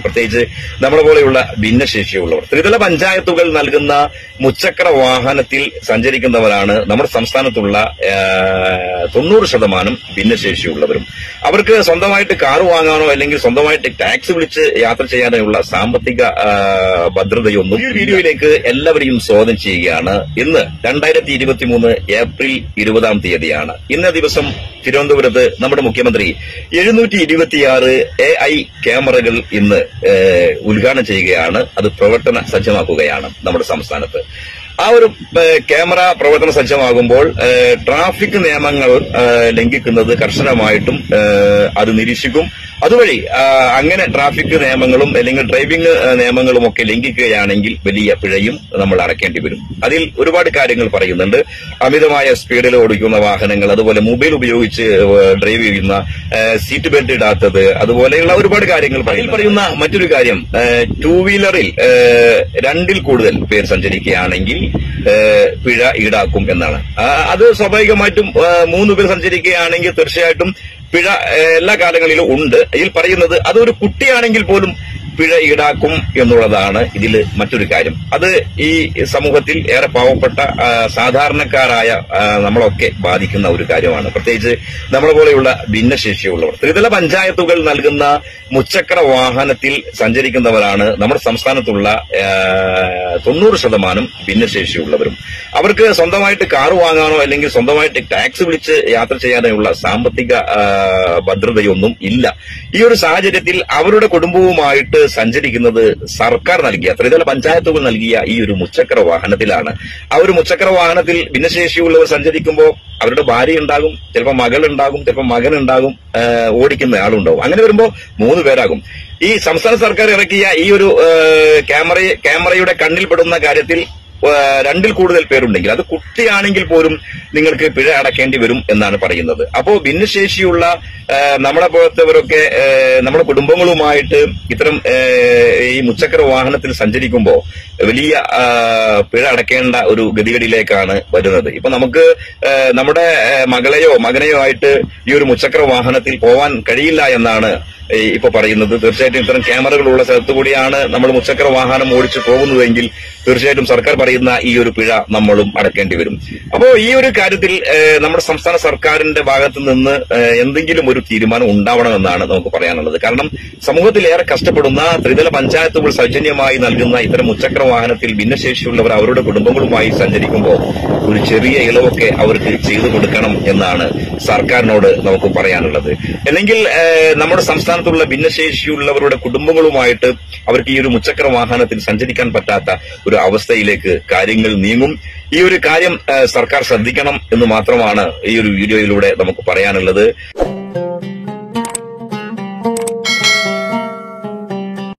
പ്രത്യേകിച്ച് നമ്മളെ പോലെയുള്ള ഭിന്നശേഷിയുള്ളവർ ത്രിതല പഞ്ചായത്തുകൾ നൽകുന്ന മുച്ചക്ര വാഹനത്തിൽ സഞ്ചരിക്കുന്നവരാണ് നമ്മുടെ സംസ്ഥാനത്തുള്ള ആ, തൊണ്ണൂറ് ശതമാനം ഭിന്നശേഷിയുള്ളവരും അവർക്ക് സ്വന്തമായിട്ട് കാർ വാങ്ങാനോ അല്ലെങ്കിൽ സ്വന്തമായിട്ട് ടാക്സി വിളിച്ച് യാത്ര ചെയ്യാനുള്ള സാമ്പത്തിക ആ, ഭദ്രതയൊന്നും ഈ വീഡിയോയിലേക്ക് എല്ലാവരെയും സ്വാഗതം ചെയ്യുകയാണ് ഇന്ന് രണ്ടായിരത്തി ഇരുപത്തി മൂന്ന് ഏപ്രിൽ ഇരുപതാം തീയതിയാണ് ഇന്ന ദിവസം തിരുവനന്തപുരത്ത് നമ്മുടെ മുഖ്യമന്ത്രി എഴുന്നൂറ്റി ഇരുപത്തിയാറ് എ ഐ ക്യാമറകൾ ഇന്ന് ഏഹ്, ഉദ്ഘാടനം ചെയ്യുകയാണ് അത് പ്രവർത്തന സജ്ജമാക്കുകയാണ് നമ്മുടെ സംസ്ഥാനത്ത് ആ ഒരു ഏഹ്, ക്യാമറ പ്രവർത്തന സജ്ജമാകുമ്പോൾ ഏഹ്, ട്രാഫിക് നിയമങ്ങൾ ഏഹ്, ലംഘിക്കുന്നത് കർശനമായിട്ടും ഏഹ്, അത് നിരീക്ഷിക്കും അതുവഴി ആ, അങ്ങനെ ട്രാഫിക് നിയമങ്ങളും അല്ലെങ്കിൽ ഡ്രൈവിംഗ് ഏഹ്, നിയമങ്ങളും ഒക്കെ ലംഘിക്കുകയാണെങ്കിൽ വലിയ പിഴയും നമ്മൾ അടയ്ക്കേണ്ടി വരും അതിൽ ഒരുപാട് കാര്യങ്ങൾ പറയുന്നുണ്ട് അമിതമായ സ്പീഡിൽ ഓടിക്കുന്ന വാഹനങ്ങൾ അതുപോലെ മൊബൈൽ ഉപയോഗിച്ച് ഏഹ്, ഡ്രൈവ് ചെയ്യുന്ന ഏഹ്, സീറ്റ് ബെൽറ്റ് ഇടാത്തത് അതുപോലെയുള്ള ഒരുപാട് കാര്യങ്ങൾ അതിൽ പറയുന്ന മറ്റൊരു കാര്യം ഏഹ്, ടൂ വീലറിൽ ഏഹ്, രണ്ടിൽ കൂടുതൽ പേർ സഞ്ചരിക്കുകയാണെങ്കിൽ ഏഹ്, പിഴ ഈടാക്കും എന്നാണ് ആ, അത് സ്വാഭാവികമായിട്ടും ഏഹ്, മൂന്ന് പേർ സഞ്ചരിക്കുകയാണെങ്കിൽ തീർച്ചയായിട്ടും പിഴ ഏഹ്, എല്ലാ കാലങ്ങളിലും ഉണ്ട് ഇതിൽ പറയുന്നത് അതൊരു കുട്ടിയാണെങ്കിൽ പോലും പിഴ ഈടാക്കും എന്നുള്ളതാണ് ഇതിൽ മറ്റൊരു കാര്യം അത് ഈ സമൂഹത്തിൽ ഏറെ പാവപ്പെട്ട ആ, സാധാരണക്കാരായ ആ, നമ്മളൊക്കെ ബാധിക്കുന്ന ഒരു കാര്യമാണ് പ്രത്യേകിച്ച് നമ്മളെ പോലെയുള്ള ഭിന്നശേഷിയുള്ളവർ ത്രിതല പഞ്ചായത്തുകൾ നൽകുന്ന മുച്ചക്ര വാഹനത്തിൽ സഞ്ചരിക്കുന്നവരാണ് നമ്മുടെ സംസ്ഥാനത്തുള്ള ആ, തൊണ്ണൂറ് ശതമാനം ഭിന്നശേഷിയുള്ളവരും അവർക്ക് സ്വന്തമായിട്ട് കാർ വാങ്ങാനോ അല്ലെങ്കിൽ സ്വന്തമായിട്ട് ടാക്സി വിളിച്ച് യാത്ര ചെയ്യാനുള്ള സാമ്പത്തിക ആ, ഭദ്രതയൊന്നും ഇല്ല ഈ ഒരു സാഹചര്യത്തിൽ അവരുടെ കുടുംബവുമായിട്ട് സഞ്ചരിക്കുന്നത് സർക്കാർ നൽകിയ ത്രിതല പഞ്ചായത്തുകൾ നൽകിയ ഈ ഒരു മുച്ചക്ര വാഹനത്തിലാണ് ആ ഒരു മുച്ചക്ര വാഹനത്തിൽ ഭിന്നശേഷിയുള്ളവർ സഞ്ചരിക്കുമ്പോൾ അവരുടെ ഭാര്യ ഉണ്ടാകും ചിലപ്പോൾ മകൾ ഉണ്ടാകും ചിലപ്പോൾ മകൻ ഉണ്ടാകും ആ, ഓടിക്കുന്ന ആളുണ്ടാകും അങ്ങനെ വരുമ്പോൾ മൂന്ന് പേരാകും ഈ സംസ്ഥാന സർക്കാർ ഇറക്കിയ ഈ ഒരു ആ, ക്യാമറ ക്യാമറയുടെ കണ്ണിൽപ്പെടുന്ന കാര്യത്തിൽ ഏഹ് രണ്ടിൽ കൂടുതൽ പേരുണ്ടെങ്കിൽ അത് കുട്ടിയാണെങ്കിൽ പോലും നിങ്ങൾക്ക് പിഴ അടക്കേണ്ടി വരും എന്നാണ് പറയുന്നത് അപ്പോ ഭിന്നശേഷിയുള്ള ഏഹ് നമ്മളെ പോലത്തവരൊക്കെ ഏഹ് നമ്മുടെ കുടുംബങ്ങളുമായിട്ട് ഇത്തരം ഏഹ് ഈ മുച്ചക്ര വാഹനത്തിൽ സഞ്ചരിക്കുമ്പോൾ വലിയ ആ, പിഴ അടക്കേണ്ട ഒരു ഗതികേടിലേക്കാണ് വരുന്നത് ഇപ്പൊ നമുക്ക് ഏഹ് നമ്മുടെ ഏഹ് മകളെയോ മകനെയോ ആയിട്ട് ഈ ഒരു മുച്ചക്ര വാഹനത്തിൽ പോവാൻ കഴിയില്ല എന്നാണ് ഈ ഇപ്പൊ പറയുന്നത് തീർച്ചയായിട്ടും ഇത്തരം ക്യാമറകളുള്ള സ്ഥലത്ത് കൂടിയാണ് നമ്മൾ മുച്ചക്ര വാഹനം ഓടിച്ചു പോകുന്നതെങ്കിൽ തീർച്ചയായിട്ടും സർക്കാർ പറയുന്ന ഈ ഒരു പിഴ നമ്മളും അടക്കേണ്ടി വരും അപ്പോൾ ഈ ഒരു കാര്യത്തിൽ ഏഹ്, നമ്മുടെ സംസ്ഥാന സർക്കാരിന്റെ ഭാഗത്ത് നിന്ന് ഏഹ്, എന്തെങ്കിലും ഒരു തീരുമാനം ഉണ്ടാവണമെന്നാണ് നമുക്ക് പറയാനുള്ളത് കാരണം സമൂഹത്തിൽ ഏറെ കഷ്ടപ്പെടുന്ന ത്രിതല പഞ്ചായത്തുകൾ സൗജന്യമായി നൽകുന്ന ഇത്തരം മുച്ചക്ര വാഹനത്തിൽ ഭിന്നശേഷിയുള്ളവർ അവരുടെ കുടുംബങ്ങളുമായി സഞ്ചരിക്കുമ്പോൾ ഒരു ചെറിയ ഇളവൊക്കെ അവർക്ക് ചെയ്തു കൊടുക്കണം എന്നാണ് സർക്കാരിനോട് നമുക്ക് പറയാനുള്ളത് അല്ലെങ്കിൽ ഏഹ്, നമ്മുടെ സംസ്ഥാനത്തുള്ള ഭിന്നശേഷിയുള്ളവരുടെ കുടുംബങ്ങളുമായിട്ട് അവർക്ക് ഈ ഒരു മുച്ചക്ര വാഹനത്തിൽ സഞ്ചരിക്കാൻ പറ്റാത്ത ഒരു അവസ്ഥയിലേക്ക് കാര്യങ്ങൾ നീങ്ങും ഈ ഒരു കാര്യം ഏഹ്, സർക്കാർ ശ്രദ്ധിക്കണം എന്ന് മാത്രമാണ് ഈ ഒരു വീഡിയോയിലൂടെ നമുക്ക് പറയാനുള്ളത്